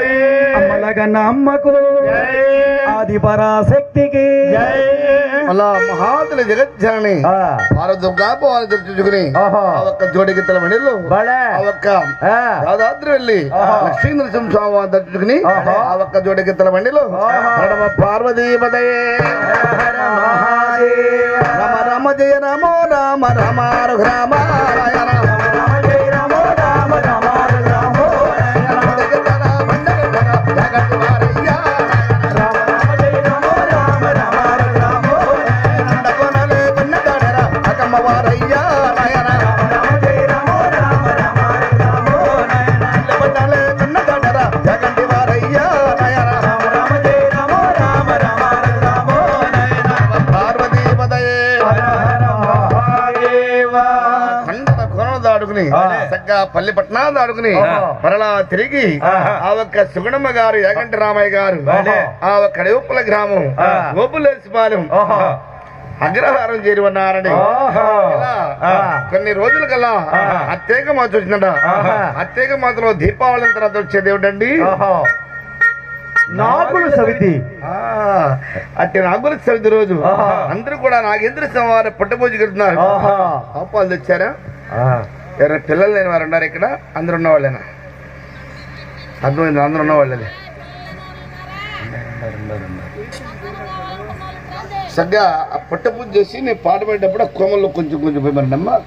అమ్మలగన్న అమ్మకు ఆది పరాశక్తికి అలా మహాతుల జగజ్జనని ఆ, వారు దుర్గాపోవాలని తెచ్చుకుని ఆహా. ఆ ఒక్క జోడి గిత్తల మణిలో బలే. ఆ ఒక్క ఆ, యాదాద్రి వెళ్ళి ఆహా. లక్ష్మీ నరసింహ స్వామి వారిని దర్శించుకుని ఆహా. ఆ ఒక్క జోడి గిత్తల బండిలో ఆహా. ప్రణవ పార్వతీ పదయే హర మహాదేవ. రమ రమ జయ నమో రామ రామ రామ రాయ రామ రామ జయ రామో రామ రామ రామో జగత్తన బండగట్టన జగత్తు వారయ్య. రామ రామ జయ రామో రామ రామ రామో నందకొనలే బన్నగాడర అకమ్మ వారయ్య నాయన. రామ జయ రామో రామ రామ రామో నిలబడ్డలే బన్నగాడర జగంటి వారయ్య నాయన. రామ రామ జయ రామో రామ రామ రామో పార్వతీ పదయే హర హర మహాదేవ ఖండన కొనలు దాడుకుని ఆ. చక్కగా పల్లి పట్టణాలు దాడుకుని ఆహా. మరలా తిరిగి ఆహా. ఆ ఒక్క సుగుణమ్మ గారు యాగంటి రామయ్య గారు భలే. ఆ ఒక్క కడివుప్పుల గ్రామం ఆ. గోపులేసిపాలెం ఓహో అగ్రహారం చేరి ఉన్నారని ఓహో ఇలా ఆ. కొన్ని రోజుల కల్లా ఆహా. అత్యేక మాత వచ్చిందట ఆహా. అత్యేక మాతలో దీపావళి తర్వాత వచ్చేది ఏమిటండి ఓహో నాగుల సవితి ఆ, అట్టి నాగుల చవితి రోజు ఆహా. అందరూ కూడా నాగేంద్ర స్వామి పుట్టబోజు కడుతున్నారు ఓహో పాపాలు తెచ్చారా ఆ. ఎవరైనా పిల్లలు లేని వారు ఉన్నారు ఇక్కడ అందరు ఉన్న వాళ్ళేనా అర్థమైంది అందరు ఉన్న వాళ్ళే సరిగ్గా ఆ పుట్ట పూజ చేసి నేను పాట పడేటప్పుడు ఆ కోమల్లో కొంచెం కొంచెం పోయి మరి అమ్మా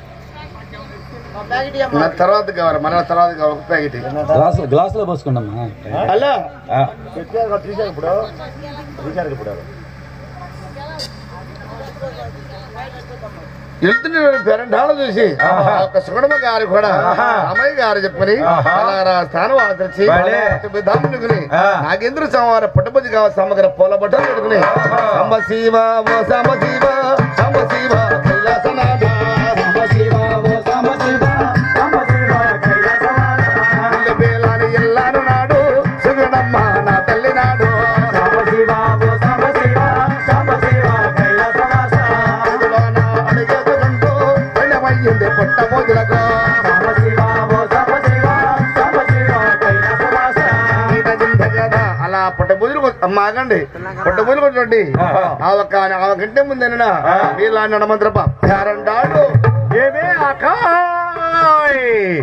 నా తర్వాత కావాలి మన తర్వాత కావాలి ఒక ప్యాకెట్ గ్లాస్ గ్లాసులో పోసుకున్నామా అలా ఆ. వెళ్తున్న పెరంటాలు చూసి ఆ ఒక సుగడమ గారు కూడా అమ్మాయి గారు చెప్పని అలా స్థానం ఆచరించి భలే. విధానుకుని ఆ. నాగేంద్ర స్వామి పుట్టపతి కావాలి సమగ్ర పూల బట్టలు పెట్టుకుని సంబ శివ ఓ సంబ శివ సంబ శివ కైలాసనాథ సంబ శివ ఓ సంబ శివ ఇల్లు బేలాని ఎల్లాను నాడు సుగడమ్మ నా తల్లి నాడు అందులోన అడిగేసుకుంటూ వెళ్ళమయ్యింది పుట్టపోతులకు అలా పుట్టబుజులు అమ్మ ఆగండి పుట్టబుజులు కొట్టండి ఆ ఒక్క ఆ గంటే ముందేనా వీళ్ళ నడమంత్రప పేరంటాడు ఏమే ఆకాయ్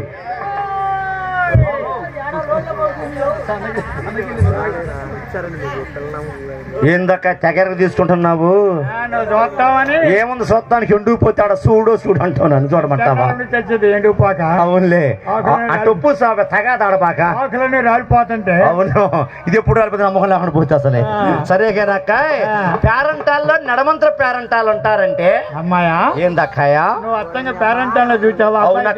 ఏందక్క తెగరకు తీసుకుంటున్నావు నువ్వు చూస్తావని ఏముంది సొత్తానికి ఎండుకుపోతే ఆడ చూడు చూడు అంటున్నాను చూడమంటావా తెచ్చేది ఎండిపోక అవునులే అటు ఉప్పు సాబ తగాదాడబాక ఆకులన్నీ రాలిపోతుంటే అవును ఇది ఎప్పుడు రాలిపోతే నమ్మకం లేకుండా పోతే అసలే సరే కదక్క పేరంటాల్లో నడమంత్ర పేరంటాలు అంటారంటే అమ్మాయా ఏందక్కయ్యా నువ్వు అత్తంగా పేరెంటాల్లో చూసావా అవునా?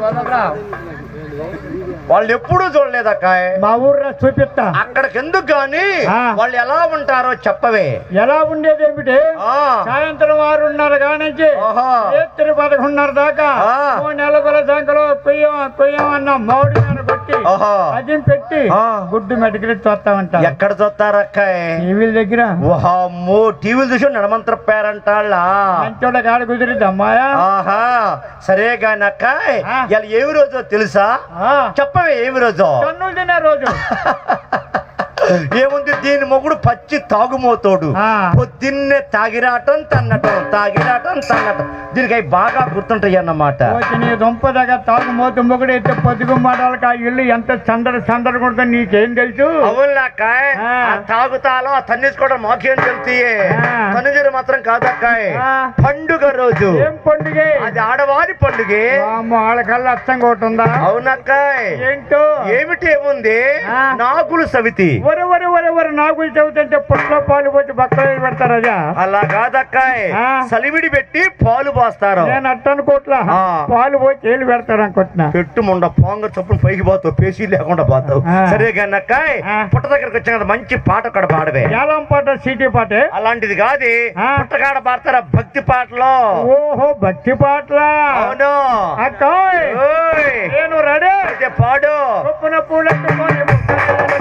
వాళ్ళు ఎప్పుడూ చూడలేదక్క మా ఊర్లో చూపిస్తా అక్కడికి ఎందుకు గాని ఆ. వాళ్ళు ఎలా ఉంటారో చెప్పవే ఎలా ఉండేది ఏమిటి ఆ సాయంత్రం ఆరున్నర కానించి ఓహో. రాత్రి పదకొండున్నర దాకా ఆ. ఓ నెలకొల సంఖ్యలో కొయ్యం కొయ్యం అన్న మౌడి మీద కొట్టి ఓహో. అదిం పెట్టి ఆ. గుడ్డు మెటికి చూస్తామంట ఎక్కడ చూస్తారక్క టీవీల దగ్గర వామ్మో టీవీలు చూసి నడమంత్ర పేరంటాళ్ళ మంచోళ్ళ కాడ కుదిరిద్ది అమ్మాయా ఆహా సరే గాని అక్క ఆ. ఇలా ఏమి రోజో తెలుసా ఆ. చెప్పవే ఏమి రోజో కన్నులు తినే రోజు ఏముంది దీని మొగుడు పచ్చి తాగుమోతోడు ఆ. పొద్దున్నే తాగిరాటం తన్నటం తాగిరాటం తన్నటం దీనికి అవి బాగా గుర్తుంటాయి అన్నమాట వచ్చి నీ దుంప దగ్గర తాగు మోతు మొగుడైతే పొద్దుగు మాటలకు ఆ ఇల్లు ఎంత సందడి సందడి కొడుతుంది నీకేం తెలుసు అవునాక ఆ. తాగుతాలో ఆ తన్నేసుకోవడం మాకేం తెలుతాయి ఆ. తనుజరు మాత్రం కాదక్కాయ్ ఆ. పండుగ రోజు ఏం పండుగ అది ఆడవారి పండుగే వాళ్ళకల్లా అచ్చంగా ఒకటి ఉందా అవునక్కాయ్ ఏంటో ఏమిటి ఏముంది ఆ. నాగులు సవితి వర వర వర వర నాగులు చెబుతుంటే పుట్లో పాలు పోసి బక్కలు పెడతారు అదా అలా కాదక్కాయ్ ఆ. సలివిడి పెట్టి పాలు పోస్తారు నేను అట్ట అనుకోట్లా ఆ. పాలు పోసి ఏళ్ళు పెడతారు అనుకుంటున్నా పెట్టు మొండ పాంగ చొప్పున పైకి పోతావు పేసీ లేకుండా పోతావు ఆ. సరే గన్నక్కాయ్ ఆ. పుట్ట దగ్గరకు వచ్చాక మంచి పాట ఒకటి పాడవే ఏలం పాట సిటీ పాటే అలాంటిది కాదు ఆ. పుట్టకాడ పాడతారా భక్తి పాటలో ఓహో భక్తి పాటల అవును అక్కాయ్ ఓయ్. నేను రెడీ అయితే పాడు చొప్పున పూలెత్తుకొని ముక్కలు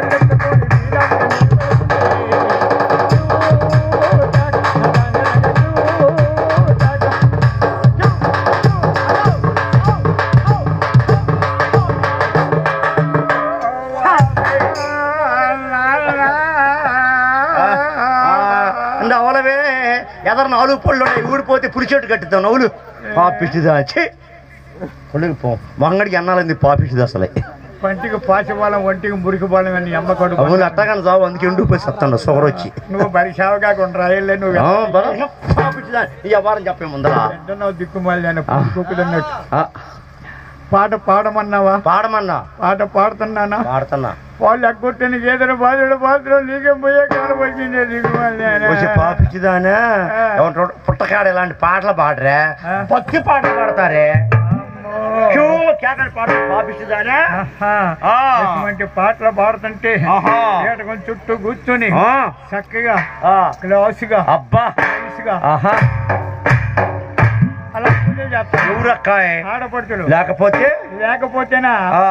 మామిడి పళ్ళెత్తుకొని పాపడి ఎదరు నాలుగు పళ్ళు ఉన్నాయి ఊడిపోతే పులిచెట్టు కట్టిద్దాం నవ్వులు పాపిచ్చిదా వచ్చి పళ్ళకి పో మంగడికి అన్నాలంది పాపిచ్చిది అసలే పంటికి పాచిపాలెం ఒంటికి మురికి బాలం అని అమ్మ కొడుకు అవును అట్టగానే చావు అందుకే ఎండిపోయి సత్తాను షుగర్ వచ్చి నువ్వు బరి సేవగా కొండ్రా రాయలే నువ్వు ఆ, బరా, పాపిచ్చిదా ఈ వ్యవహారం చెప్పే ముందరా ఎంటున్నావు దిక్కుమాలి అని కుక్కుదన్నట్టు ఆ, పాట పాడమన్నావా పాడమన్నా పాట పాడుతున్నానా పాడుతున్నా వాళ్ళు ఎగ్గొట్టిన గేదెలు బాధుడు బాధుడు నీకే పోయే కాలం వచ్చిందే దిక్కుమాలి వచ్చి పాపిచ్చిదానే ఏమంటారు పుట్టకాడ ఇలాంటి పాటలు పాడరే ఆ. భక్తి పాటలు పాడతారే క్యూ కేకలు పాటలు పాపిచ్చిదానే ఆ. ఇటువంటి పాటలు పాడుతుంటే ఆహా. ఏటకొని చుట్టూ కూర్చొని ఆ, చక్కగా ఆ, క్లాసుగా అబ్బా నైస్గా ఆహా అలా పూజ చేస్తాను ఎవరక్కాయ్ ఆడపడుచులు లేకపోతే లేకపోతేనా ఆ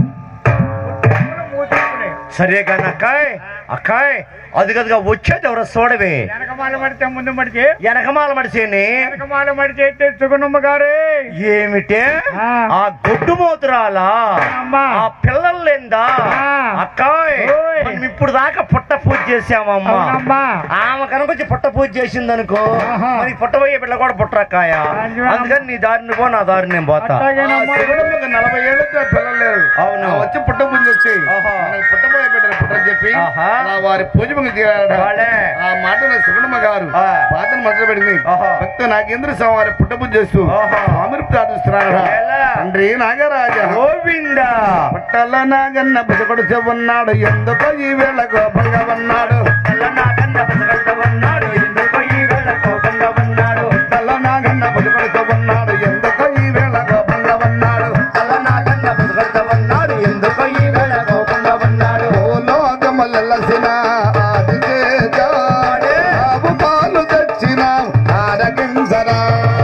మూసుకుని సరే కానీ అక్కాయ్ అక్కాయ్ అది కదిగా వచ్చేది ఎవరో చూడవే వెనకమాల మడితే ముందు మడిచి వెనకమాల మడిసేని వెనకమాల మడిచి అయితే సుగుణమ్మ గారే ఏమిటే ఆ. ఆ గొడ్డు మోతురాలా అమ్మా. ఆ పిల్లలు లేందా ఆ. అక్కాయ్ ఓయ్. మనం ఇప్పుడు దాకా పుట్ట పూజ చేసామమ్మా అవునమ్మా ఆమె కనుక వచ్చి పుట్ట పూజ చేసింది అనుకో ఆహా. మరి పుట్టబోయే పిల్ల కూడా పుట్టరక్కాయ అయ్యో. అందుకని నీ దారిని పో నా దారి నేను పోతా అట్లాగేనమ్మా శివుడికి నలభై ఏళ్ళతో పిల్లలు లేరు అవును. ఆ వచ్చి పుట్ట పూజ వచ్చి ఆహా. మనకి పుట్టబోయే బిడ్డలు పుట్టని చెప్పి ఆహా. అలా వారి పూజ ముందు చేరాడు వాళ్ళే. ఆ మాటను సుగుణమ్మ గారు ఆ. పాటను మొదలు పెట్టింది ఆహా. భక్త నాగేంద్ర స్వామి పుట్ట పూజ చేస్తూ ఆహా. స్వామిని ప్రార్థిస్తున్నాడు ఎలా? తండ్రి నాగరాజ గోవిందా పుట్టల నాగన్న బుసకొడుచు ఉన్నాడు ఎందుకో ఈ వేళ గోపంగా ఉన్నాడు తెల్ల నాగన్న బసగడ్డ ఉన్నాడు ఎందుకో ఈ వేళ కోపంగా ఉన్నాడు పుట్టల నాగన్న బుసకొడుచు ఉన్నాడు ఎందుకో ఈ వేళ గోపంగా ఉన్నాడు తెల్ల నాగన్న బసగడ్డ ఉన్నాడు ఎందుకో ఈ వేళ కోపంగా ఉన్నాడు ఓ లోకములసిన ఆది చేత ఆవు పాలు తెచ్చిన ఆరగించరా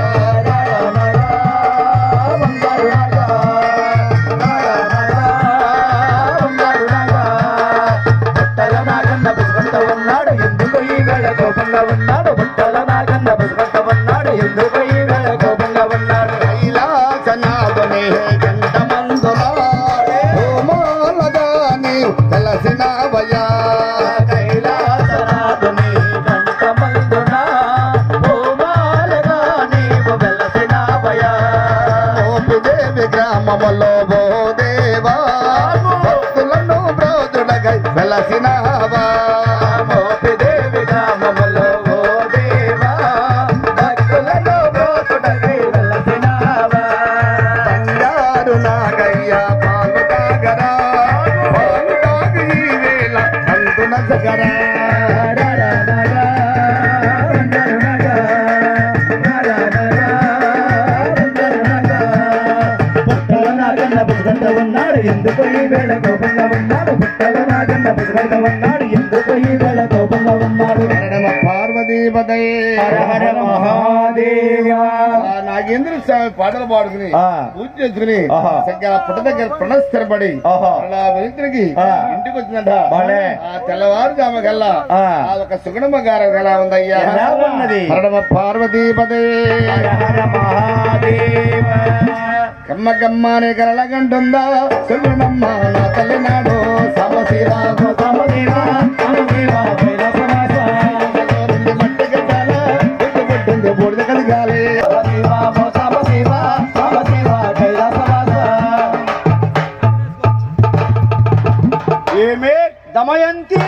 బుట్టల నాగన్న బసగడ్డ ఉన్నాడు ఎందుకో ఈ వేళ కోపంగా ఉన్నాడు బుట్టల నాగన్న బసగడ్డ ఉన్నాడు ఎందుకో ఈ వేళ కోపంగా ఉన్నాడు కైలాసనాథుని కంఠమందున హోమాలగా నీవు కలసినావయ్యా కైలాసనాథుని కంఠమందున హోమాలుగా నీవు వెలసినావయ్యా. మోపిదేవి గ్రామములో ఓ దేవా భక్తులను బ్రోజుడగై వెలసినావా మోపిదేవి గ్రామములో ఓ దేవా, భక్తులను బ్రోచుటకై వెలసినావా. బంగారు నాగయ్య పాలు తాగరా పాలు తాగి ఈ వేళ అందున జగరా పుట్టల నాగన్న పుస్తకంగా ఉన్నాడు ఎందుకు ఈ వేళ కోపంగా ఉన్నాడు పుట్టల నాగన్న పుస్తకంగా ఉన్నాడు ఎందుకు ఈ వేళ కోపంగా ఉన్నాడు హరణమ పార్వతీపదయే హర హర మహాదేవా ఆ నాగేంద్ర స్వామి పాటలు పాడుకుని ఆ. పూజ చేసుకుని ఆహా. చక్కగా పుట్ట దగ్గర ప్రణవ స్థిరపడి ఆహా. అలా వెలుతురికి ఆ. ఇంటికి వచ్చిందంట భలే. ఆ తెల్లవారుజామ కల్లా ఆ. ఆ ఒక సుగుణమ్మ గారు ఎలా ఉందయ్యా ఎలా ఉన్నది? హరణమ పార్వతీపదే హర హర మహాదేవా కమ్మ కమ్మ అనే కలగంటుందా సుగుణమ్మ నా తల్లి నాడు సమశిరా సమదేవా సమదేవా కైలాసవాస రెండు మట్టి గడ్డాల పుట్టు పుట్టింది బూడిద కలిగాలి సమదేవా సమదేవా సమదేవా కైలాసవాస ఏమే దమయంతి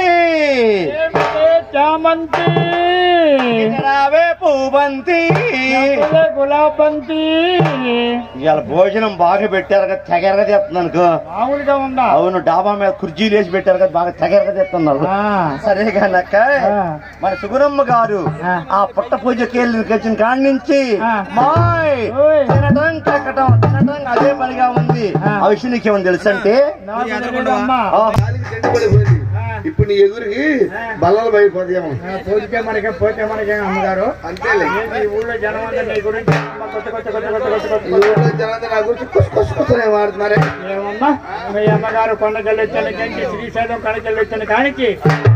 చామంతి రావే పూబంతి గులాబంతి ఇవాళ భోజనం బాగా పెట్టారు కదా తెగరగా తెస్తున్నాను అనుకో మామూలుగా ఉందా అవును డాబా మీద కుర్చీలు వేసి పెట్టారు కదా బాగా తెగరగా తెస్తున్నారు ఆ. సరే కానక్క ఆ. మన సుగురమ్మ గారు ఆ. ఆ పుట్ట పూజకి వెళ్ళి వచ్చిన కాడి నుంచి ఆ. మాయ్ ఓయ్. తినటం కక్కటం తినటం అదే పనిగా ఉంది ఆ. ఆ విషయం నీకేమని తెలుసంటే నాకు తెలియదమ్మా. ఆ, గాలికి చెట్టుపడిపోయింది. ఇప్పుడు నీ ఎదురుకి బల్లలు పడిపోతాయేమో ఆ, పోతే మనకే పోతే మనకే అమ్మగారు అంతేలే ఏంటి ఈ ఊళ్ళో జనం అంతా నీ గురించి అమ్మ కొత్త కొత్త కొత్త కొత్త కొత్త కొత్త ఈ ఊళ్ళో జనాలు నా గురించి కుస్ కుస్ కుసనే వాడుతున్నారే ఏమమ్మా మీ అమ్మగారు కొండకెళ్ళి వచ్చాను కంచి శ్రీశైలం కడకెళ్ళి వచ్చాను కానికి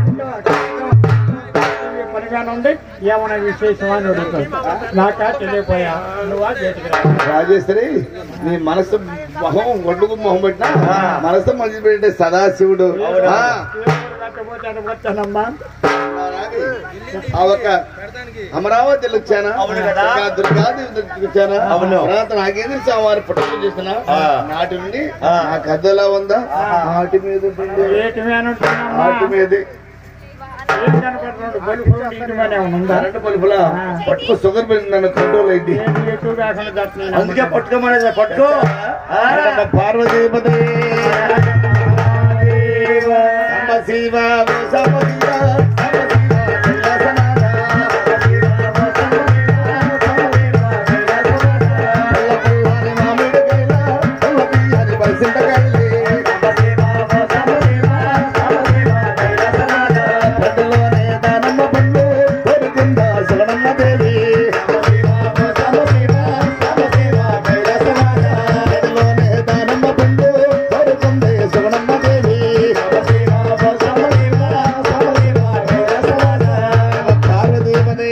పనిగానే ఉంది ఏమన్నా విశేషం అని అడుగుతాను నాకా తెలియపోయా నువ్వా చేతికి రా. రాజేశ్వరి నీ మనసు మొహం ఒడ్డుకు మొహం పెట్టినా మనసు మంచి పెట్టే సదాశివుడు ఆ, కట్టపోతే అది వచ్చానమ్మా ఆ ఒక అమరావతి వచ్చానా అవును కదా. ఇంకా దుర్గాదేవి దగ్గరికి వచ్చానా అవును. తర్వాత నాకేంద్ర స్వామి పుట్టలు చేసిన ఆ. నాటి నుండి ఆ. నా కథ ఎలా ఉందా నాటి మీద ఉంటుంది. ఏటివి అని ఉంటున్నామ్మా? నాటి మీదే ఏం కనపడుతున్నాడు? బలుపు ఇంటి మీద ఏమైనా ఉందా? కరెంట్ బల్బులా పట్టుకో షుగర్ పెరిగింది నన్ను కంట్రోల్ అయింది ఏది ఎటు కాకుండా తట్టుతున్నాను. అందుకే పట్టుకోమనేది పట్టుకో ఆ. పార్వతీపతి సాంబ శివ ఓ సాంబ శివ, సాంబ శివ, కైలాసనాథ. పల్ల పల్లాని మామిడికాయల, పల్ల పిల్లని పలసింతకాయలే. పండులోనే దానమ్మ పండు, కోరుకుంద శివనమ్మ దేవి. పండులోనే దానమ్మ పండు, కోరుకుందే శివనమ్మ దేవి. పార్వతీపతి.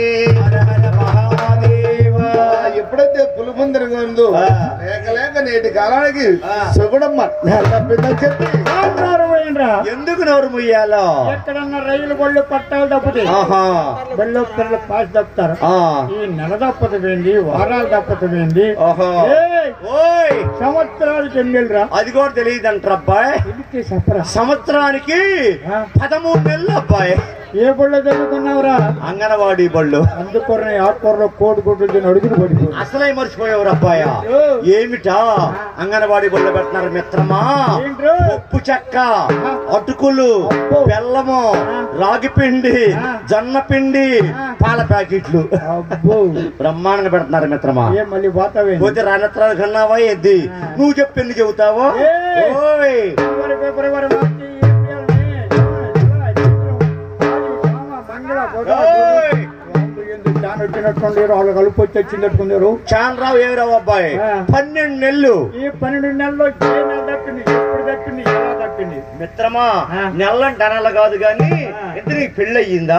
ఎప్పుడైతే పులిమందిరంగా ఉందో లేక లేక నేటి కాలానికి సుగుడమ్మ తప్పిందని చెప్పి ఆంధ్రాలు పోయిండ్రా. ఎందుకు నోరు ముయ్యాలో ఎక్కడన్నా రైలు బళ్ళు పట్టాలు తప్పుతాయి ఆహా బళ్ళు పిల్లలు పాస్ తప్పుతారు ఆ. ఈ నెల తప్పకపోయింది వారాలు తప్పకపోయింది ఓహో ఏయ్, ఓయ్ సంవత్సరాలకి ఎన్నెళ్ళరా అది కూడా తెలియదు అంటారు అబ్బాయి ఇదికి సఫరా సంవత్సరానికి ఆ. పదమూడు నెలలు అబ్బాయి ఏ బళ్ళు చదువుకున్నావురా అంగనవాడి బళ్ళు అందుకొరనే ఆకుకూరలో కోడి గుడ్లు తిని అడుగులు పడిపోయి అసలే మర్చిపోయేవారు అబ్బాయ ఓ. ఏమిటా అంగనవాడి బళ్ళు పెట్టినారు మిత్రమా ఏంట్రో? పప్పు చెక్క అటుకులు అబ్బో. బెల్లము ఆ. రాగి పిండి ఆ. జొన్న పిండి ఆ. పాల ప్యాకెట్లు అబ్బో బ్రహ్మాండంగా పెడుతున్నారు మిత్రమా ఏం మళ్ళీ పోతావే పోతే రానత్రాలు కన్నావా ఎద్ది ఆ. నువ్వు చెప్పింది చెబుతావా ఏయ్. ఓయ్ ఫిబ్రవరి, ఫిబ్రవరి, మార్చి, ఏప్రిల్, మే, జూన్, జూలై, చిత్రం, ఆది, సామ, మంగళ, బుధ, ఓయ్. గురు. ఎందుకు దాని వచ్చినట్టుండి వాళ్ళు కలుపు వచ్చి వచ్చినట్టుకున్నారు చాలరావు ఏమిరావు అబ్బాయి ఆ. పన్నెండు నెలలు ఈ పన్నెండు నెలల్లో ఏ నెల తప్పింది ఎప్పుడు తప్పింది ఎలా తప్పింది మిత్రమా ఆ. నెల్లంటే అనాల కాదు గాని ఆ. ఇద్దరు నీకు పెళ్ళయిందా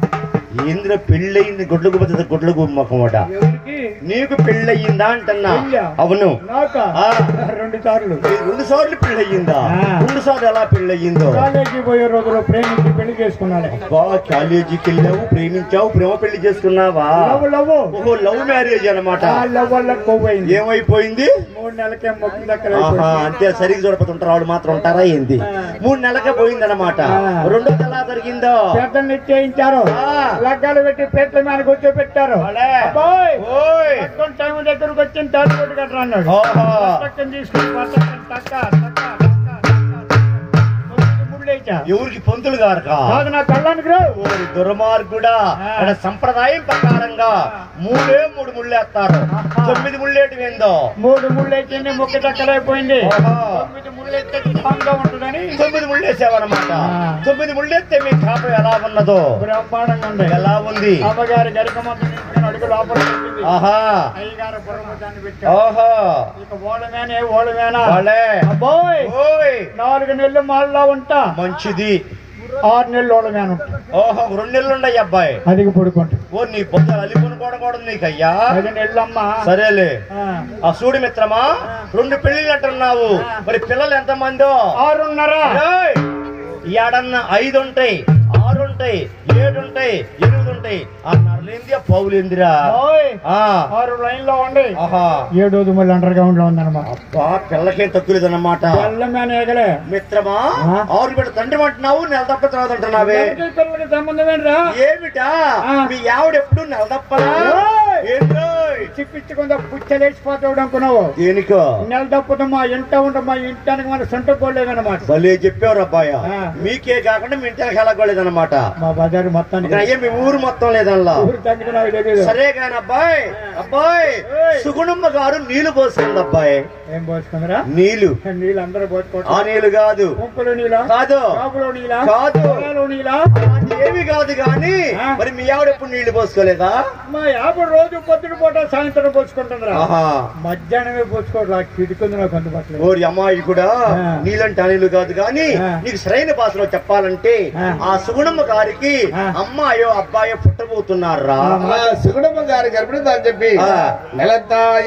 ఏంద్ర పెళ్ళయింది గుడ్లకు పోతుంది గుడ్లకు మొక్కమట ఎవరికి నీకు పెళ్ళయిందా అంటున్నా పెళ్ళా? అవును నాక ఆ. రెండు సార్లు ఈ రెండు సార్లు పెళ్ళయిందా ఆ. రెండు సార్లు ఎలా పెళ్ళయిందో కాలేజీ పోయే రోజులో ప్రేమించి పెళ్లి చేసుకున్నాను బా కాలేజీకి వెళ్ళావు ప్రేమించావు ప్రేమ పెళ్లి చేసుకున్నావా లవ్ లవ్ ఓహో లవ్ మ్యారేజ్ అన్నమాట ఆ లవ్ వల్ల కొవ్వైంది ఏమైపోయింది మూడు నెలలకే మొక్కు దగ్గర ఆహా అంతే సరిగ్గా చూడపోతుంటారు వాళ్ళు మాత్రం ఉంటారా ఏంది ఆ. మూడు నెలలకే పోయిందన్నమాట ఆ. రెండో ఎలా జరిగిందో పెద్ద నిశ్చయించారు ఆ. లగ్గాలు పెట్టి పేట్ల మీద కూర్చోబెట్టారు భలే. అబ్బాయ్, ఓయ్ మొత్తం టైం దగ్గరకు వచ్చిన తాడు కొట్టు కట్టరా అన్నాడు ఓహో. పక్కన తీసుకుని పక్కన టక్క, టక్క, టక్క, టక్క, టక్క. తొమ్మిది ముళ్ళేసా. ఎవరికి పంతులు గారకా కాదు నా కళ్ళానికి రావు ఓరి దుర్మార్గుడా ఆ. అక్కడ సంప్రదాయం ప్రకారంగా మూడే మూడు ముళ్ళేస్తారు ఆహా. తొమ్మిది ముళ్ళేటి ఏందో మూడు ముళ్ళేసింది ముక్క దక్కలైపోయింది ఓహో. తొమ్మిది ముళ్ళేస్తే స్ట్రాంగ్ గా ఉంటుందని తొమ్మిది ముళ్ళేసావన్నమాట ఆ. తొమ్మిది ముళ్ళేస్తే మీ కాపు ఎలా ఉన్నదో బ్రహ్మాండంగా ఉంది ఎలా ఉంది అమ్మగారి గరిక మొత్తం తీసుకుని అడుగు లోపల పెట్టింది ఆహా అయ్యగారు బుర్రముద్దాన్ని పెట్టారు ఓహో ఇక ఓడమేనే ఓడమేనా వాళ్ళే అబ్బాయ్ ఓయ్ నాలుగు నెలలు మాల్లో ఉంటా మంచిది ఆరు నెలలు ఓడమేన ఉంటా ఓహో రెండు నెలలు ఉన్నాయి అబ్బాయి అదికి పడుకుంటా ఓ నీ పొద్దు అలిపోను కూడా కూడా నీకయ్యా పది నెలలమ్మా సరేలే ఆ. ఆ సూడి మిత్రమా రెండు పెళ్లిళ్ళు అంటున్నావు మరి పిల్లలు ఎంత మందో ఆరున్నర ఏయ్! ఈ ఏడన్న ఐదు ఉంటాయి ఆరు ఉంటాయి ఏడు ఉంటాయి ఎనిమిది ఉంటాయి ఆ నరలేంది ఆ పౌలేందిరా ఓయ్ ఆ ఆరు లైన్ లో ఉండి ఆహా ఏడోది మళ్ళీ అండర్ గ్రౌండ్ లో ఉందన్నమాట అబ్బా పిల్లకేం తక్కువ లేదన్నమాట పిల్లమేన ఎగలే మిత్రమా ఆ? ఆరు బిడ్డ తండ్రి అంటున్నావు నెల తప్ప తర్వాత అంటున్నావే పిల్లకి పిల్లకి సంబంధం ఏంట్రా ఏమిటా ఆ. మీ ఆవిడ ఎప్పుడు నెల తప్పరా ఏయ్! ఏంటోయ్? చిప్పించుకుందా పుచ్చలేసిపోతాడు అనుకున్నావు దేనికో నెల తప్పదు మా ఇంట ఉండ మా ఇంటానికి మన సొంత కోలేదన్నమాట భలే చెప్పారు అబ్బాయ ఆ. మీకే కాకుండా మీ ఇంటికి వెళ్ళగలేదన్నమాట మా బజారు మొత్తానికి అయ్యే మీ ఊరు మొత్తం లేదల్లా ఊరు తగ్గిన నాకు తెలియదు సరే కాని అబ్బాయి అబ్బాయి ఏయ్. సుగుణమ్మ గారు నీళ్లు పోసుకుంది అబ్బాయి ఏం పోసుకుందరా నీళ్లు నీళ్ళు అందరూ ఆ పోసుకుంటారు నీళ్లు కాదు కుంకులు నీళ్ళ కాదు కాపులో నీళ్ళ కాదు. పొలాలు నీళ్ళ అలాంటి ఏమి కాదు గాని ఆ. మరి మీ ఆవిడ ఎప్పుడు నీళ్లు పోసుకోలేదా మా యాభై రోజు పొద్దున పూట సాయంత్రం పోసుకుంటుందిరా ఆహా మధ్యాహ్నమే పోసుకోవడం కిడుకుంది నాకు అందుబాటులో ఓరి అమ్మాయి కూడా ఆ. నీళ్ళంటే నీళ్లు కాదు గాని ఆ. నీకు సరైన భాషలో చెప్పాలంటే ఆ. ఆ సుగుణమ్మ గారికి ఆ. అమ్మాయో అబ్బాయో పుట్టబోతున్నారా ఆ సుగుణమ్మ గారి గర్భిణి అని చెప్పి ఆ. నెలతాయ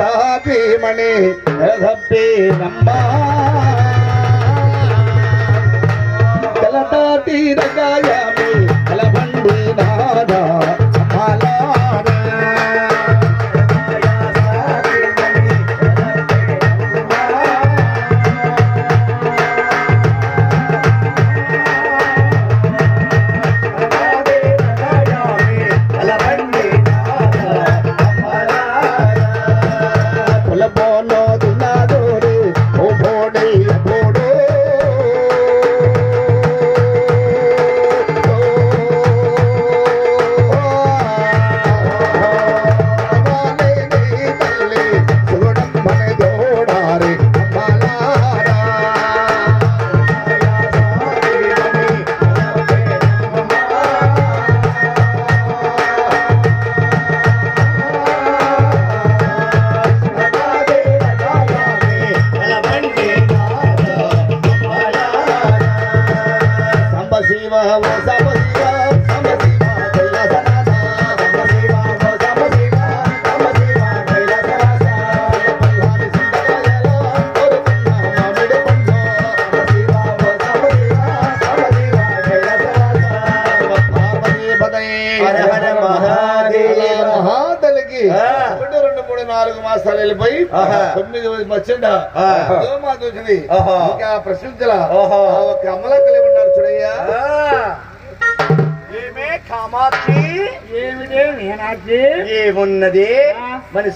సాపీమణి నెలసప్పి నమ్మ తెలతార తీరగాయమే అలబండి నాదా అమలారా పొలపోలో దున్నాదోరే ఓ బోడే బోడో సంబ శివ ఓ సంబ శివ సంబ శివ కైలాసనాథ సంబ శివ ఓ సంబ శివ సంబ శివ కైలాసనాథ పల్లాని సుందరాయల కోరుకున్న మామిడి పండు సంబ శివ ఓ సంబ శివ సంబ శివ కైలాసనాథ పార్వతీ పదయే హర హర మహాదేవ. మహాదలికి ఆ. ఒకటి రెండు మూడు నాలుగు మాసాలు వెళ్ళిపోయి ఆహా. తొమ్మిది వచ్చిండ ఆ. మా చూసింది ఆహా. ఇంకా ప్రశ్నించలా ఆహా. ఒక అమ్మలక్కలు ఉన్నారు చూడయ్యా ఏమే కామాక్షి ఏమిటి మీనాక్షి ఏమున్నది ఆ. మన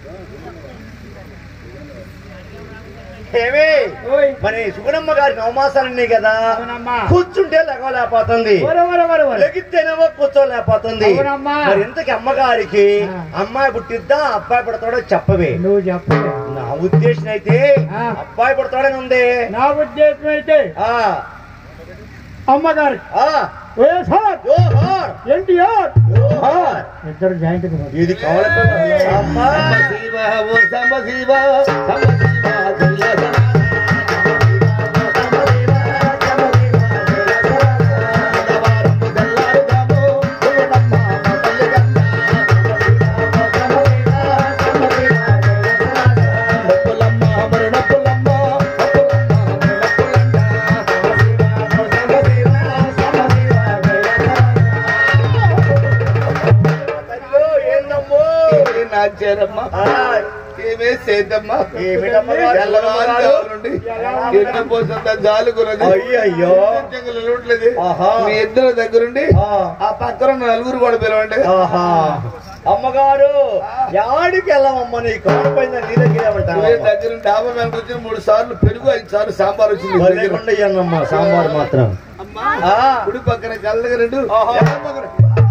ఏమే ఓయ్ మరి సుగుణమ్మ గారి నవమాసాలన్నీ కదా అవునమ్మా. కూర్చుంటే లెగలేకపోతుంది ఒరే, ఒరే, ఒరే, ఒరే. లెగితేనేమో కూర్చోలేకపోతుంది అవునమ్మా. మరి ఇంతకి అమ్మగారికి ఆ. అమ్మాయి పుట్టిద్దా అబ్బాయి పుడతాడో చెప్పవే నువ్వు చెప్పలే నా ఉద్దేశం అయితే ఆ. అబ్బాయి పుడతాడని ఉంది నా ఉద్దేశం అయితే ఆ అమ్మగారు ఆ వైఎస్ఆర్ జోహార్ ఎన్టీఆర్ జోహార్ ఇద్దరు జాయింట్ ఇది కావాలి అమ్మా సంబ శివ ఓ సంబ శివ సంబ శివ కైలాసనాథ ఆదివారము తెల్లారుగాము శివుడమ్మ మా తల్లి గంగ. నొప్పులమ్మ మరి నొప్పులమ్మ, నొప్పులమ్మ మరి నొప్పులంట. అయ్యో, ఏందమ్మో ఏమి నాచారమ్మ ఆ, ఏమే సేద్దమ్మ ఏమిటమ్మ గారు? తెల్లవారుజాము నుండి ఎన్ని పోసంత జాలుకున్నది అయ్యయ్యో. చెంగులు లూట్లేదు ఆహా. మీ ఇద్దరు దగ్గరుండి ఆ. ఆ పక్కన ఉన్న నలుగురు కూడా పిలవండి ఆహా అమ్మగారు యాడికి వెళ్ళమమ్మ నీ కాడిపోయిన నీ దగ్గర నువ్వే దగ్గరుండి డాబా మీద కూర్చొని మూడు సార్లు పెరుగు ఐదు సార్లు సాంబార్ వచ్చింది నీ దగ్గర. లేకుండా సాంబార్ మాత్రం అమ్మా ఆ. కుడి పక్కన కళ్ళ రెండు ఆహా. ఎడమ పక్కన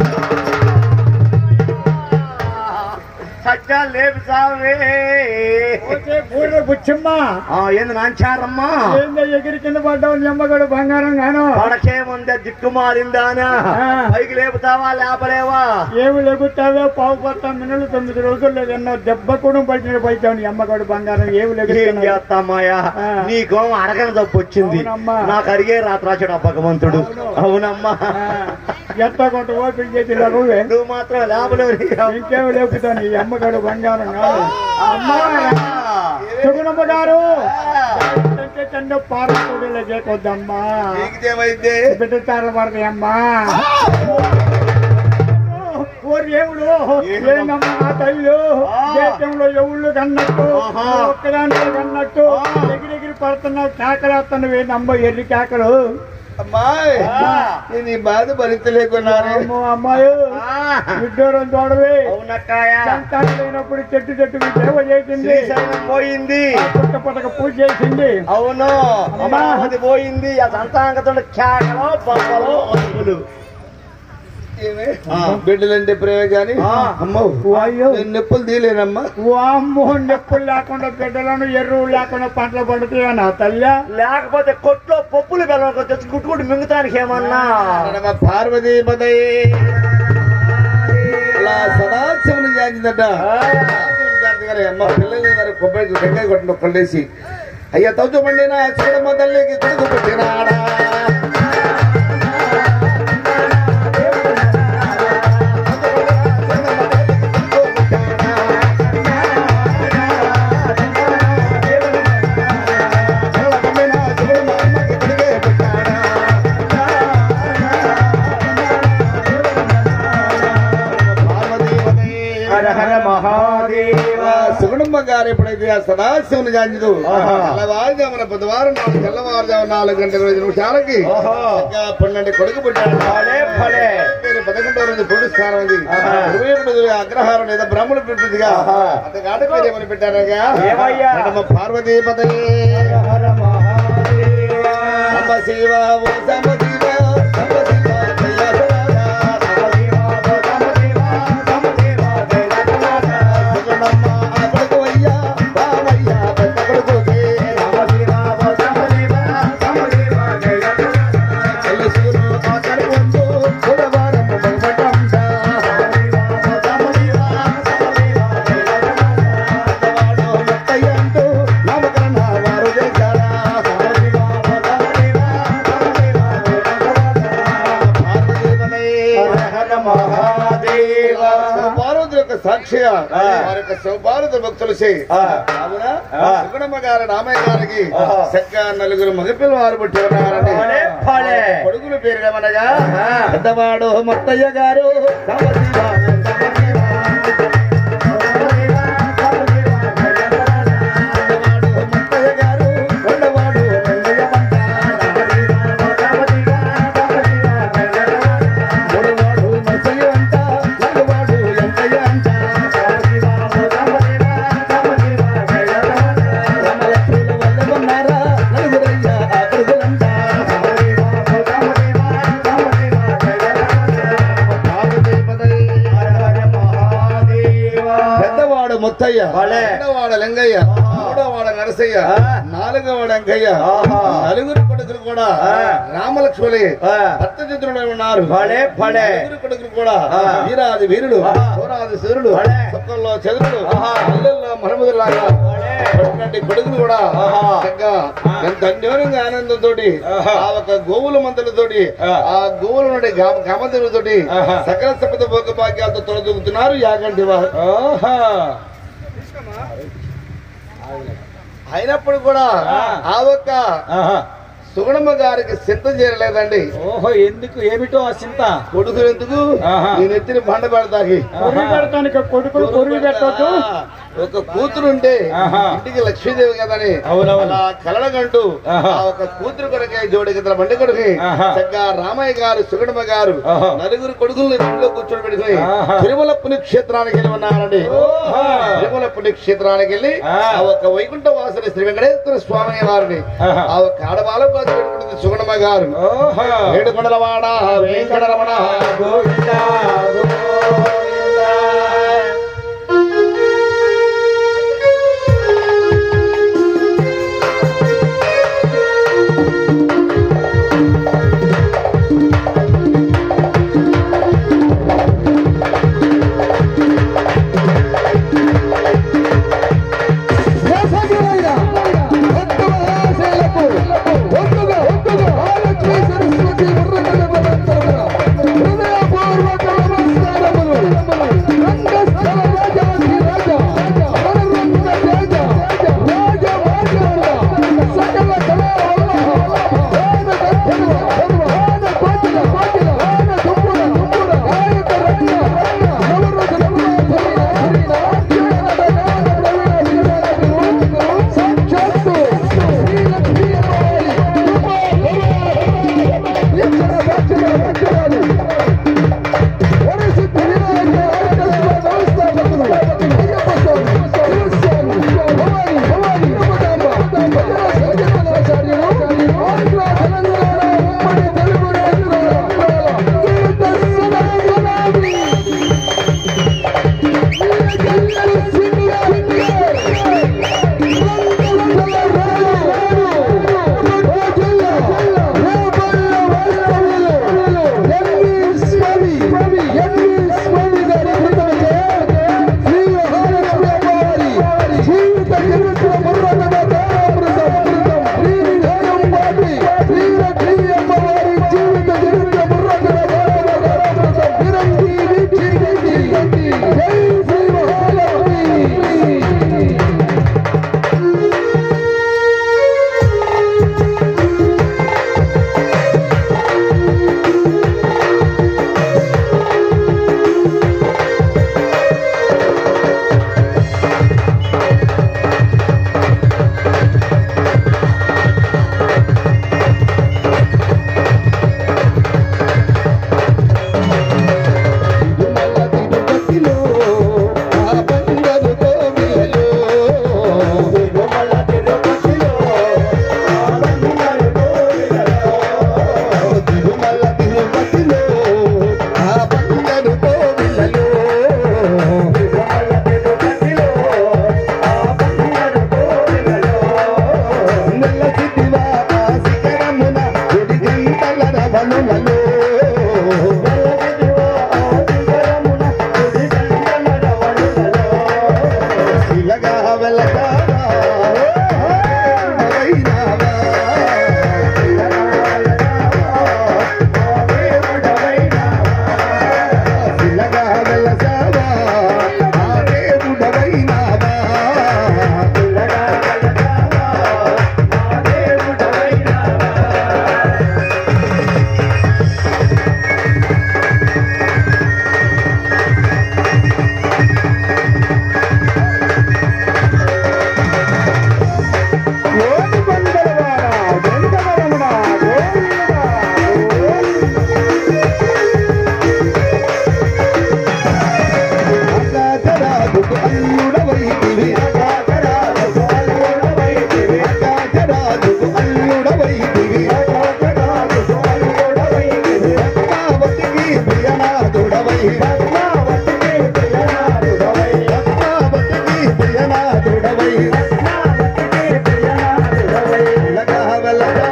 సత్యా లేపు సావే పూర్వ బుచ్చమ్మ ఆ, ఏంది నాంచారమ్మా ఏందో ఎగిరి కింద పడ్డావు నీ అమ్మగాడు బంగారం గాను పడకేముందే దిక్కు మారిందానా ఆ. పైకి లేపుతావా లేపలేవా ఏమి లెగుతావో పావు పడతా మిన్నలు తొమ్మిది రోజుల్లో ఎన్నో దెబ్బ కూడా పడిన పడిచావు నీ అమ్మగాడు బంగారం ఏమి ఏం లెగుతున్నావు చేస్తామాయా ఆ. నీకు అడగని తప్పు వచ్చింది అవునమ్మా. నాకు అడిగే రాత్రాచుడు భగవంతుడు అవును. అవునమ్మా ఎంత కొంత ఓపిక చేసి లగువే నువ్వు మాత్రం లేపలేవు ఇంకేమి లేపుతావు నీ అమ్మగాడు బంగారం కాదు అమ్మా సుగుణమ్మ గారు అంటే చిన్న పార్వతుడిలో చేయకొద్దమ్మా నీకుదేమైంది బిడ్డ చాల పడతాయి అమ్మా ఓ దేవుడు ఏందమ్మా నా తల్లు దేశంలో ఎవళ్ళు కన్నట్టు ఆహా. ఒక్కదాంట్లో కన్నట్టు ఆ. ఎగిరి ఎగిరి పడుతున్నావు కేకలేస్తున్నావు ఏందమ్మ ఎర్రి కేకలు అమ్మాయి ఆ. నేను ఈ బాధ భరించలేకున్నాను అమ్మో అమ్మాయి విడ్డూరం తోడవే అవునక్కాయ సంతానం లేనప్పుడు చెట్టు చెట్టు సేవ చేసింది శ్రీశైలం పోయింది పుట్ట పుట్టక పూజ చేసింది అవును అమ్మా. అమరావతి పోయింది ఆ సంతానంతో కేకలో పక్కలో అరుపులు ఏమే? ఆ. బిడ్డలంటే ప్రేమ గాని ఆ. అమ్మో అయ్యో నేను నొప్పులు తీలేనమ్మా వామ్మో నొప్పులు లేకుండా బిడ్డలను ఎరువు లేకుండా పంటలు పండుతాయా నా తల్లి లేకపోతే కొట్లో పప్పులు బెల్లం తెచ్చి కుట్టుకుంటూ మింగుతానికి ఏమన్నా నడమ పార్వతీ పదయే అలా సదాశివుని జాంచిందట అమ్మ పిల్లలు గారు కొబ్బరి టెంకాయ కొట్టిన ఒక్కళ్ళేసి అయ్యా తవ్వు పండిన చూడమ్మ తల్లికి కొడుకు పుట్టినాడా హర హర మహాదేవ సుగుణమ్మ గారు ఎప్పుడైతే ఆ సదాశివుని గాంచుదు ఆహా. తెల్లవారుజామున బుధవారం నాలుగు తెల్లవారుజామున నాలుగు గంటల ఐదు నిమిషాలకి ఓహో. ఇంకా పన్నెండు కొడుకు పుట్టాడు భలే భలే పేరు పదకొండవ రోజు పురుడు స్థానం ఉంది ఆహా. ఇరవై ఒకటి అగ్రహారం లేదా బ్రాహ్మణుడు పుట్టిందిగా ఆహా. అంతకాడ పేరు ఏమని పెట్టారగా ఏమయ్యా? నడమ పార్వతీపదే హర హర మహాదేవ సంబ శివ ఓ సంబ శివ సంబ శివ జయ సుగుణమ్మ ఆ కొడుకు అయ్యా బావయ్యా పెద్ద కొడుకుకి చెల్లి సూరు ఆ కడుపు బుధవారం మొదలుపెట్టంట పెద్దవాడు ముత్తయ్య అంటూ నామకరణ వారు చేశారా పార్వతి యొక్క సాక్షిగా ఆ. వారి యొక్క శివపార్వతి భక్తులు చేయి ఆ. కావున ఆ. సుగుణమ్మ గారి రామయ్య గారికి ఆహా. చక్క నలుగురు మగపిల్ల వారు పుట్టి ఉన్నారని భలే, భలే. కొడుకుల పేరు ఏమనగా ఆ. పెద్దవాడు ముత్తయ్య గారు పెద్దవాడు ముత్తయ్య గారు రెండవాడు వెంకయ్య వంట. మూడవాడు నరసయ్య అంట నాలుగవాడు వెంకయ్య అంట రామలక్ష్మణుల వల్ల ఉన్నారా నలుగురయ్య ఆ కొడుకులంట పెద్దవాడు ముత్తయ్య భలే. రెండవాడు లింగయ్య మూడోవాడు నరసయ్య ఆ. నాలుగోవాడు వెంకయ్య ఆహా. నలుగురు కొడుకులు కూడా ఆ. రామలక్ష్మణి ఆ. భక్తచిత్రుడు ఉన్నారు భలే, భలే. నలుగురు కొడుకులు కూడా ఆ. వీరాది వీరుడు ఆహా. సూరాది సూర్యుడు భలే. సుఖంలో చంద్రుడు ఆహా. ఇళ్ళల్లో మనుమదులాగా భలే. పట్టినట్టు కొడుకులు కూడా ఆహా. చక్కగా ఎంత అన్యోన్యంగా ఆనందంతో ఆహా. ఆ ఒక గోవుల మందులతోటి ఆ. ఆ గోవుల నుండి గమతులతోటి ఆహా. సకల సంపద భోగ భాగ్యాలతో తొలదూగుతున్నారు యాగంటి వారు ఓహో అయినప్పుడు కూడా ఆ. ఆ ఒక్క ఆహా. సుగుణమ్మ గారికి సింత చేరలేదండి ఓహో ఎందుకు ఏమిటో ఆ చింత కొడుకులు ఎందుకు ఆహా. నేను ఎత్తిన బండ పెడతాకి కొరుగు పెడతానికి కొడుకులు కొరుగు పెట్టొద్దు ఒక కూతురు ఉంటే ఆహా. ఇంటికి లక్ష్మీదేవి కదని అవునవును. అలా కలడగంటూ ఆహా. ఆ ఒక కూతురు కొరకే జోడి గిద్దల బండి కొడుకు ఆహా. చక్కగా రామయ్య గారు సుగుణమ్మ గారు ఆహా. నలుగురు కొడుకుల్ని ఇంట్లో కూర్చొని పెట్టుకుని ఆహా. తిరుమల పుణ్యక్షేత్రానికి వెళ్ళి ఉన్నారండి ఓహో. తిరుమల పుణ్యక్షేత్రానికి వెళ్ళి ఆ. ఆ ఒక వైకుంఠ వాసుని శ్రీ వెంకటేశ్వర స్వామి వారిని ఆహా. ఆ ఒక ఆడవాళ్ళ కోసం పెట్టుకుంటుంది సుగుణమ్మ గారు ఓహో ఏడుకొండలవాడ వెంకటరమణ గోవిందా గోవిందా హృదయపూర్వక నమస్కారములు వెళతావా వైనావా పిల్లగా వెళతావా ఆ దేవుడవైనావా ఓటి బందరవాడ వెంకటరమణ గోవిందా అగాధరాజుకు అల్లుడవైతివి అగాధరాజుకు అల్లుడవైతివి అగాధరాజుకు అల్లుడవైతివి అగాధరాజుకు అల్లుడవైతివి రత్నావతికి ప్రియనాథుడవై రత్నావతికి ప్రియనాథుడవై రత్నావతికి ప్రియనాథుడవై రత్నావతికి ప్రియనాథుడవై లగా వెలగా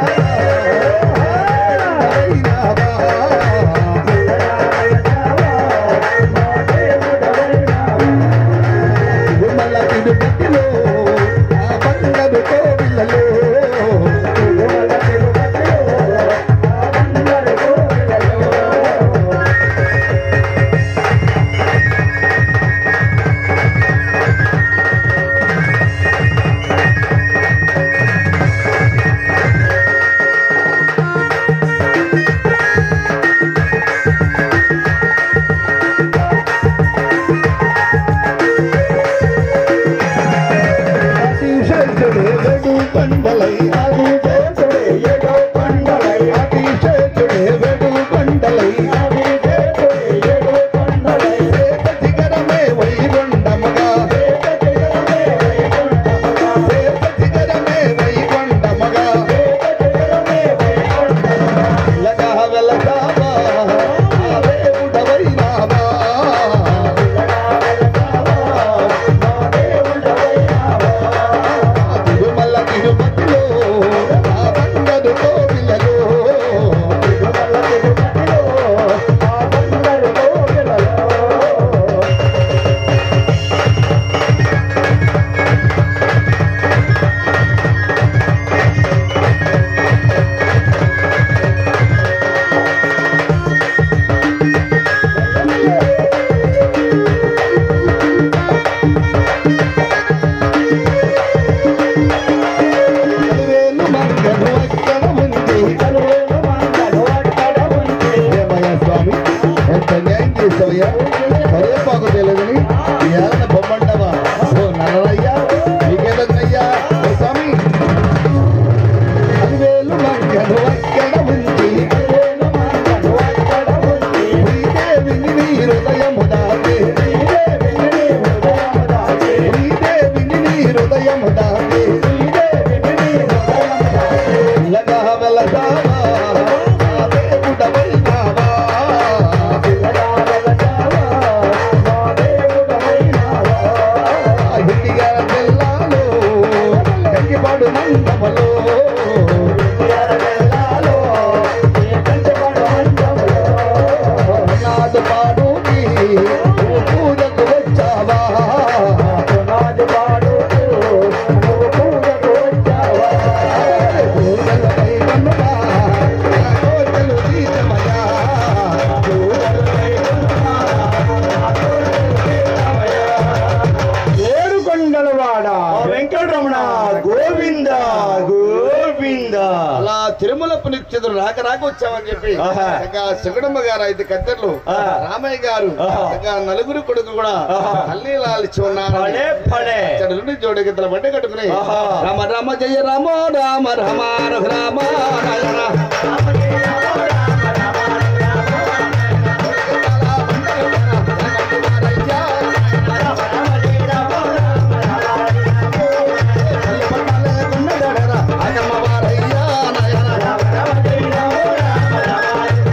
విమల తిరుపతిలో ఆ బంగారు కోవిలలో విమల తిరుపతిలో ఆ బంగారు కోవిలలో అతిశేషుడే వెడు పండలై అతిశేషుడే ఎడో పండలై అతిశేషుడే వెడు పండలై అతిశేషుడే ఎడో పండలై సేత శిఖరమే వైగుండముగా సేత శిఖరమే వైగుండముగా సేత శిఖరమే వైగుండముగా సేత శిఖరమే వైగుండముగా లగా వెలగావా ఆ దేవుడవైనావా లగా వెలగావా ఆ దేవుడవైనావా తిరుమల తిరుపతిలో ఆ బండరు కోవిలలో తిరుమల తిరుపతిలో ఆ బండరు కోవిలలో కలువేలు మంగను అక్కడ ఉంది కలువేలు మంగను అక్కడ ఉంది ఏమయ్యా స్వామి ఎంత న్యాయం చేసావయ్యా మరే పాకు తెలియదని ఏళ్ళ బొమ్మంటావా ఓ నల్లయ్యా నీకేదన్నయ్యా ఓ స్వామి కలువేలు మంగను అక్కడ ఉంది కలువేలు మంగను అక్కడ ఉంది శ్రీదేవిని నీ హృదయము దాటి శ్రీదేవిని నీ హృదయము దాటి శ్రీదేవిని నీ హృదయము దాటి శ్రీదేవిని నీ హృదయము దాటి లగా వెలసావా ఆ దేవుడవైనావా లగా వెలసావా ఆ దేవుడవైనావా హిందిగార జిల్లాలో కంకిపాడు మండపలో హిందిగార జిల్లాలో కంకిపాడు మండపలో నాదు పాడుకి నువ్వు పూజకు వచ్చావా నాదు పాడుకు నువ్వు పూజకు వచ్చావా పూజలపై కన్నులా నా కోరికలు తీర్చమయ్యా పూజలపై కన్నులా నా కోరికలు తీర్చమయ్యా ఏడుకొండలవాడ వెంకటరమణ గోవింద గోవింద అలా తిరుమల పునిక్షతులు రాక రాక వచ్చామని చెప్పి ఆహా. ఇంకా సుగడమ్మ గారు ఐదు కత్తెర్లు ఆహా. రామయ్య గారు ఆహా. ఇంకా నలుగురు కొడుకు కూడా ఆహా. అల్లి లాలిచి ఉన్నారు పడే పడే ఇక్కడ నుండి జోడి గిద్దల బండి కట్టుకుని ఆహా. రామ రామ జయ రామ రామ రామ రఘురామ నాయన.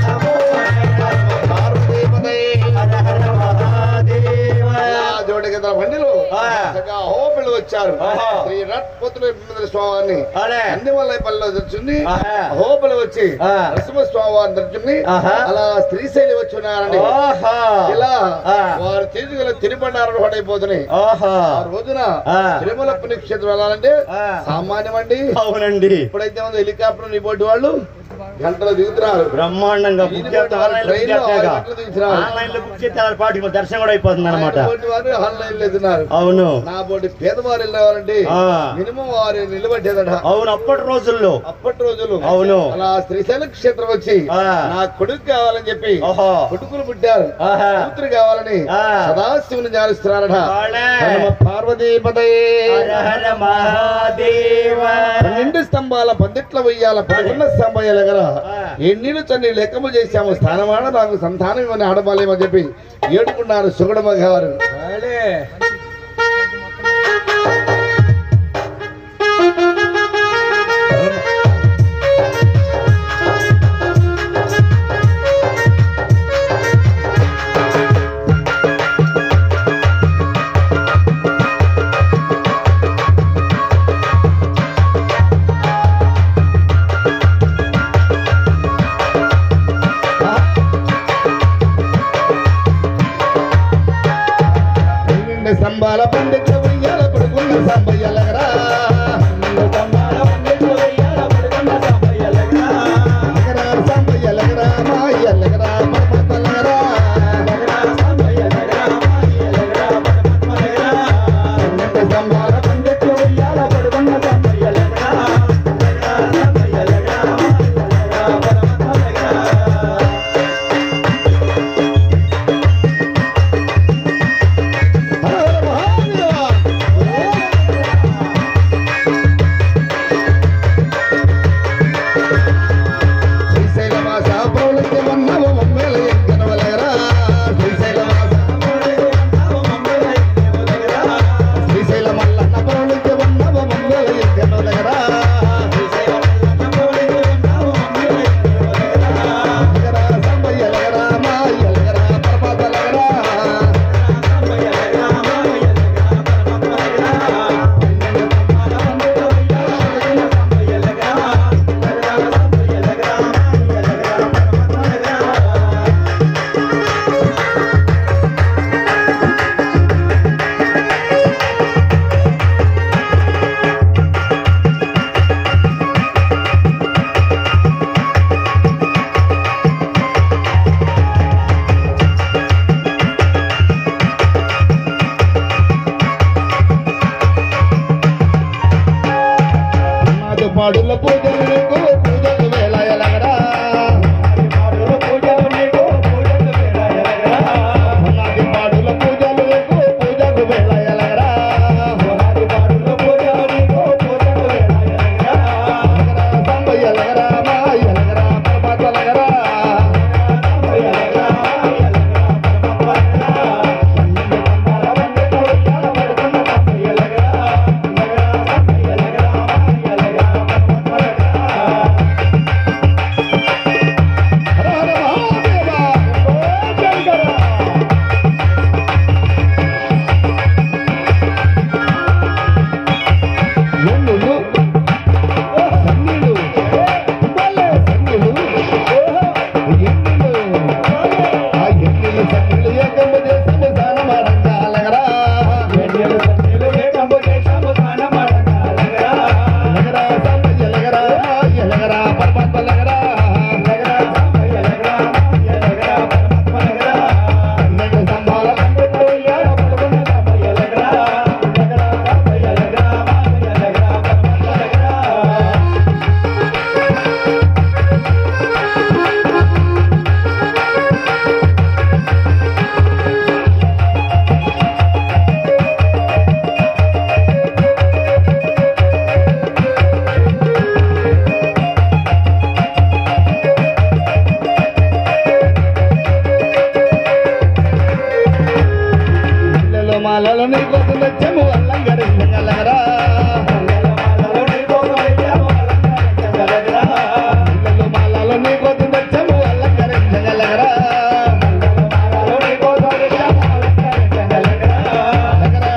జోడి గిద్దల బండిలో ఆ. చక్కగా హోబిళ్ళు వచ్చారు ఆహా. శ్రీ రత్పతుల బింబింద్ర స్వామిని అదే. నందిమల్ల పల్లెలో తెచ్చుంది ఆహా. హోబిలు వచ్చి ఆ. నరసింహ స్వామి వారిని తెచ్చుంది ఆహా. అలా శ్రీశైలి వచ్చి ఉన్నారండి ఆహా ఇలా ఆ. వారు తీసుకెళ్ళి తిరుబండారు పడైపోతున్నాయి ఆహా ఆ రోజున ఆ. తిరుమల పుణ్యక్షేత్రం వెళ్ళాలంటే ఆ. సామాన్యం అండి అవునండి ఇప్పుడైతే ఉంది హెలికాప్టర్ నిబోటి వాళ్ళు గంటలు దిగుతున్నారు బ్రహ్మాండంగా బుక్ చేస్తే ఆన్లైన్ లో బుక్ ట్రైన్లో చేస్తాక ఆరు గంటలు దిగుతున్నారు. ఆన్లైన్ లో బుక్ చేస్తే ఆరు పాటికి దర్శనం కూడా అయిపోతుంది అనమాట ఆయన బోటి వారు ఆన్లైన్ లో ఎదున్నారు అవును నా బోటి పేదవారు వెళ్ళేవారండి ఆ. మినిమం వారు నిలబడ్డేదట అవును అప్పటి రోజుల్లో అప్పటి రోజులు అవును. అలా శ్రీశైల క్షేత్రం వచ్చి ఆ. నా కొడుకు కావాలని చెప్పి ఓహో కొడుకులు పుట్టారు ఆహా. కూతురు కావాలని ఆ. సదాశివుని జాలిస్తున్నారట వాళ్ళే. పార్వతీపదయే హర హర మహాదేవ పన్నెండు స్తంభాల పందిట్ల వెయ్యాల పదకొండ స్తంభాల దగ్గర ఆ. ఎన్నీళ్ళు చన్ని లెక్కము చేశాము స్థానమాడ నాకు సంతానం ఇవ్వని ఆడబాలేమని చెప్పి ఏడుకున్నారు సుగడమ్మ గారు వాళ్ళే. పన్నెండు స్తంభాల పందిట్ల వెయ్యాల పడుకున్న సంబయ్యలగరా లగరా సంబయ్యలగరా మాయ్యలగరా మర్మతలగరా పన్నెండు స్తంభాల పందిట్ల వెయ్యాల పడుకున్న హర హర మహాదేవ శ్రీశైలవాస పౌలకి వన్నవ మమ్మేల ఎక్కనవలగరా శ్రీశైలవాస శ్రీశైల మల్లన్న పౌలకి వన్నవ మమ్మేల ఎక్కనవలగరా లగరా సంబయ్యలగరా మాయ్యలగరా పర్వతలగరా నాదు పాడుల పూజలు నీకు పూజలు వేళయలగరా నాది పాడుల పూజలు నీకు పూజలు వేళయలగరా లగరా సంబయ్యలగరా మాయ్యలగరా పర్వతలగరా హర హర మహాదేవ ఓ శంకర ఎన్నులు సన్నిలు భలే సన్నిలు ఎన్నులు ఆ ఎన్నులు సన్నిలు ఏకము చేసిన దానమాడంగా అలగరా లగరా సంబయ్య లగరా మాయ లగరా పర్వత లగరా నగ సంబాల ఇళ్ళలో మాలలో నీ కోసం వచ్చాము అల్లంగరి లగరా ఇళ్ళలో మాలలో నీ కోసం వచ్చాము అల్లంగరి లగరా లగరా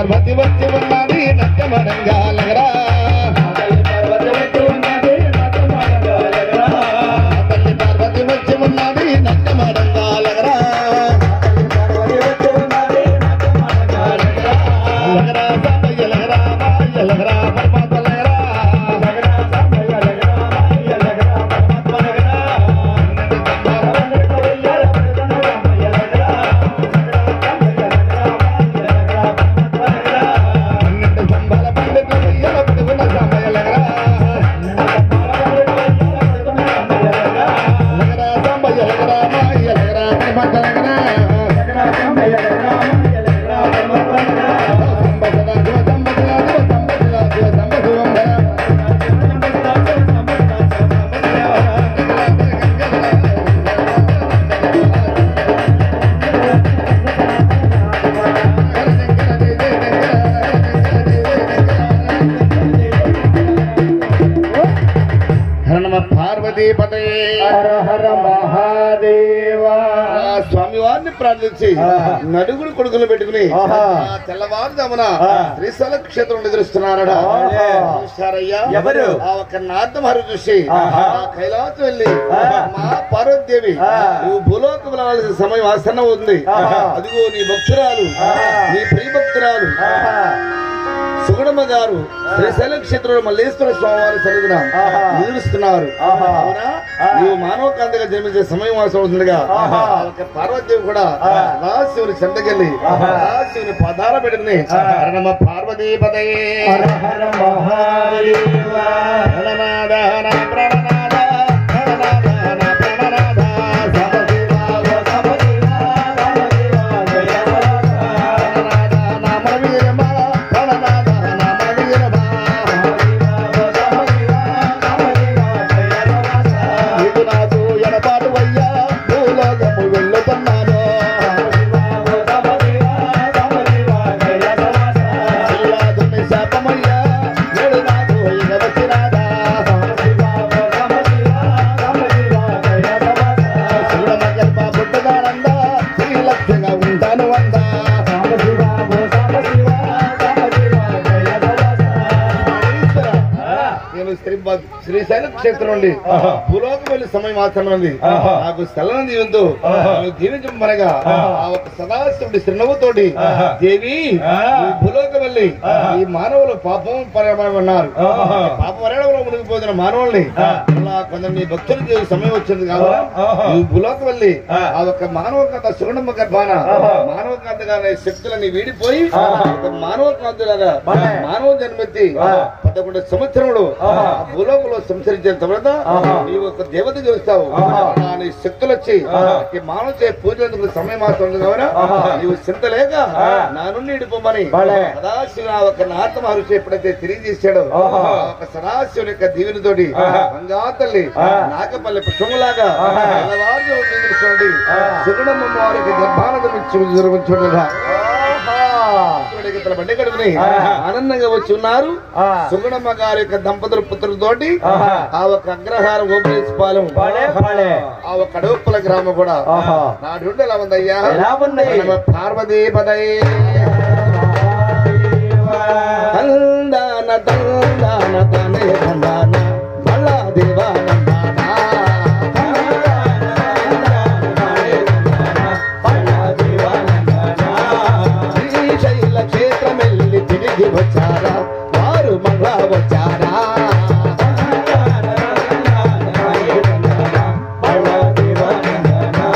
పార్వతి వచ్చి ఉన్నది నత్యమనంగా లగరా తల్లి పార్వతి వచ్చి ఉన్నది నటమనగా లగరా. తల్లి పార్వతి వచ్చి ఉన్నది నత్యమనంగా లగరా పార్వతి వచ్చి ఉన్నది నటమనగా లగరా. లగరా సామయ్య లగరా మాయ లగరా పరమాత్మ లగరా లగరా సామయ్య లగరా మాయ లగరా పరమాత్మ లగరా. లగరా సామయ్య లగరా. లగరా సామయ్య లగరా మాయ లగరా పరమాత్మ లగరా. పన్నెండు సంబాల పండితులు ఇయ్యల పడుకున్న సామయ్య లగరా లగరా సామయ్య లగరా మాయ లగరా పరమాత్మ లగరా సంబసదా శివ సంబసదా శివ సంబసదా శివ సంబశివం హరణమ పార్వతీ పదే హర హర మహాదేవా స్వామివారిని ప్రార్థించి ఆహా. నడుగుడు కొడుకులు పెట్టుకుని ఆహా. ఆ తెల్లవారుజామున ఆ. త్రిశల క్షేత్రం నిద్రిస్తున్నారట ఆహా. చూశారయ్యా ఎవరు? ఆ ఒక నారదమహరు చూసి ఆహా. ఆ కైలాసం వెళ్ళి ఆహా. మా పార్వతీదేవి ఆ. నువ్వు భూలోకం వెళ్ళవలసిన సమయం ఆసన్నం అవుతుంది ఆహా. అదిగో నీ భక్తురాలు ఆహా. నీ ప్రియభక్తురాలు సుగుణమ్మ గారు శ్రీశైల క్షేత్రంలో మల్లేశ్వర స్వామి వారి సన్నిధిన ఆహా. నిద్రిస్తున్నారు ఆహా. అవునా ఆ. నీవు మానవ కాంతగా జన్మించే సమయం వాసం అవుతుండగా ఆహా. ఆ ఒక పార్వతీదేవి కూడా ఆ. సదాశివుని చెంతకెళ్ళి ఆహా. సదాశివుని పదాల పెట్టుకుని ఆ. హరణమ పార్వతీ పదయే హర హర మహాదేవా హరణనాద హర ప్రణనాద హరణనాద హర ప్రణనాద సదశివ సమశివా సమశివా జయ పరాక్రమ. హరణనాద నామ వీరమ హరణనాద నామ వీరమ నీకు నాకు ఎడబాటు అయ్యా భూలోకము వెళ్ళుతున్నాను శ్రీరాధుని శాపమయ్యా నేడు నాకు ఇక వచ్చిరాదా శివుడమ గర్భ పుట్టదానంద శ్రీలక్ష్మిగా ఉంటాను వందా ఈశ్వర, నేను శ్రీ శ్రీశైల క్షేత్రం నుండి ఆహా. భూలోకం వెళ్ళి సమయం ఆసన్నది ఆహా. నాకు సెలవును దీవంతో ఆహా. దీవించమనగా ఆహా. ఆ ఒక సదాశివుడి చిరునవ్వుతోటి ఆహా. దేవి ఆ. నువ్వు భూలోకం వెళ్ళి ఆహా. ఈ మానవులు పాపం పరిమాణమన్నారు ఆహా. పాప వరణంలో మునిగిపోతున్న మానవుల్ని ఆ. అలా కొందరు నీ భక్తులు చేసే సమయం వచ్చింది కాబట్టి ఆహా. నువ్వు భూలోకం వెళ్ళి ఆ. ఆ ఒక మానవ కాంత సుగుణమ్మ గర్భాన ఆహా. మానవ కాంతగా శక్తులని వీడిపోయి ఆహా. ఒక మానవ కాంతులాగా భలే. మానవ జన్మెత్తి ఆహా. పదకొండు సంవత్సరములు ఆహా. ఆ భూలోకంలో సంచరించిన తర్వాత ఆహా. నీవు ఒక దేవత చూస్తావు ఆహా. అలా నీ శక్తులు వచ్చి ఆహా. ఈ మానవ చే పూజలందుకు సమయం మాత్రం కావున ఆహా. నీవు చింత లేక ఆ. నా నుండి ఇడిపోమని భలే. సదాశివ ఆ ఒక నారద మహర్షి ఎప్పుడైతే తెలియజేశాడో ఆహా. ఆ ఒక సదాశివుని యొక్క దీవెనతోటి ఆహా. గంగా తల్లి ఆ. నాగపల్లి పుష్పములాగా ఆహా. తెల్లవారు నిలుచుకోండి ఆ. సుగుణమ్మ వారికి గర్భానందం ఇచ్చి జరుగుతుండగా బండి కడుపుని ఆహా. ఆనందంగా వచ్చి ఉన్నారు సుగుణమ్మ గారి యొక్క దంపతుల పుత్రులతోటి ఆహా. ఆ ఒక అగ్రహారం ఓపేసిపాలెం ఆ ఒక అడవుప్పల గ్రామం కూడా ఆహా. నాడు ఎలా ఉందయ్యా ఎలా ఉంది? నమ పార్వతీ పదయే తందాన తందాన తనే తందాన బళ్ళ దేవానందాన శ్రీశైల క్షేత్రమెల్లి తిరిగి వచ్చారా వారు మళ్ళా వచ్చారా